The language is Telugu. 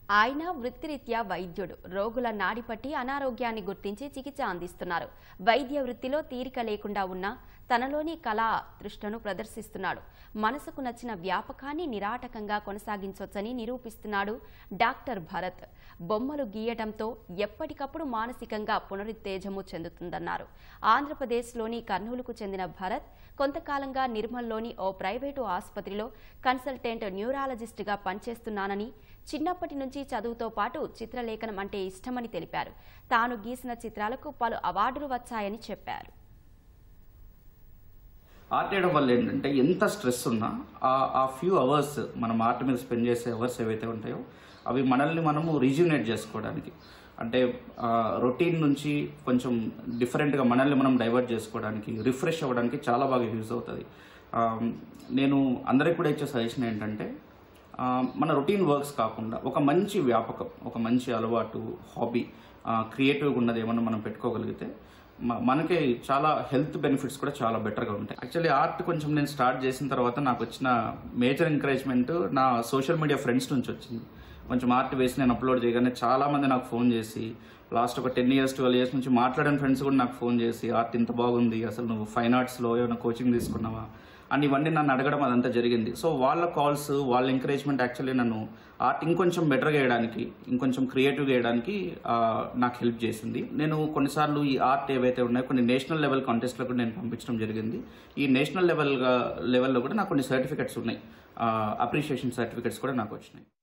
ఆయన వృత్తిరీత్యా వైద్యుడు రోగుల నాడిపట్టి అనారోగ్యాన్ని గుర్తించి చికిత్స అందిస్తున్నారు వైద్య వృత్తిలో తీరిక లేకుండా ఉన్నా తనలోని కళా తృష్ణను ప్రదర్శిస్తున్నాడు మనసుకు నచ్చిన వ్యాపకాన్ని నిరాటకంగా కొనసాగించవచ్చని నిరూపిస్తున్నాడు డాక్టర్ భరత్ బొమ్మలు గీయటంతో ఎప్పటికప్పుడు మానసికంగా పునరుత్తేజము చెందుతుందన్నారు ఆంధ్రప్రదేశ్లోని కర్నూలుకు చెందిన భరత్ కొంతకాలంగా నిర్మల్లోని ఓ ప్రైవేటు ఆసుపత్రిలో కన్సల్టెంట్ న్యూరాలజిస్టుగా పనిచేస్తున్నానని చిన్నప్పటి నుంచి చదువుతో పాటు చిత్రలేఖనం అంటే ఇష్టమని తెలిపారు తాను గీసిన చిత్రాలకు పలు అవార్డులు వచ్చాయని చెప్పారు ఆర్ట్ వేయడం వల్ల ఏంటంటే ఎంత స్ట్రెస్ ఉన్నా ఆ ఆ ఫ్యూ అవర్స్ మనం ఆర్ట్ మీద స్పెండ్ చేసే అవర్స్ ఏవైతే ఉంటాయో అవి మనల్ని మనము రీజ్యూనేట్ చేసుకోవడానికి అంటే రొటీన్ నుంచి కొంచెం డిఫరెంట్గా మనల్ని మనం డైవర్ట్ చేసుకోవడానికి రిఫ్రెష్ అవ్వడానికి చాలా బాగా యూజ్ అవుతుంది ఆ, నేను అందరికి కూడా ఇచ్చే సజెషన్ ఏంటంటే ఆ, మన రొటీన్ వర్క్స్ కాకుండా ఒక మంచి వ్యాపకం ఒక మంచి అలవాటు హాబీ క్రియేటివ్గా ఉన్నది ఏమన్నా మనం పెట్టుకోగలిగితే మ- మనకి చాలా హెల్త్ బెనిఫిట్స్ కూడా చాలా బెటర్గా ఉంటాయి యాక్చువల్లీ ఆర్ట్ కొంచెం నేను స్టార్ట్ చేసిన తర్వాత నాకు వచ్చిన మేజర్ ఎంకరేజ్మెంట్ నా సోషల్ మీడియా ఫ్రెండ్స్ నుంచి వచ్చింది కొంచెం ఆర్ట్ వేసి నేను అప్లోడ్ చేయగానే చాలా మంది నాకు ఫోన్ చేసి లాస్ట్ ఒక టెన్ ఇయర్స్ ట్వెల్వ్ ఇయర్స్ నుంచి మాట్లాడిన ఫ్రెండ్స్ కూడా నాకు ఫోన్ చేసి ఆర్ట్ ఇంత బాగుంది అసలు నువ్వు ఫైన్ ఆర్ట్స్లో ఏమైనా కోచింగ్ తీసుకున్నావా అని ఇవన్నీ నన్ను అడగడం అదంతా జరిగింది సో వాళ్ళ కాల్స్ వాళ్ళ ఎంకరేజ్మెంట్ యాక్చువల్లీ నన్ను ఆర్ట్ ఇంకొంచెం బెటర్గా వేయడానికి ఇంకొంచెం క్రియేటివ్గా వేయడానికి ఆ, నాకు హెల్ప్ చేసింది నేను కొన్నిసార్లు ఈ ఆర్ట్ ఏవైతే ఉన్నాయో కొన్ని నేషనల్ లెవెల్ కాంటెస్ట్లో కూడా నేను పంపించడం జరిగింది ఈ నేషనల్ లెవెల్గా లెవెల్లో కూడా నాకు కొన్ని సర్టిఫికెట్స్ ఉన్నాయి అప్రిషియేషన్ సర్టిఫికెట్స్ కూడా నాకు వచ్చినాయి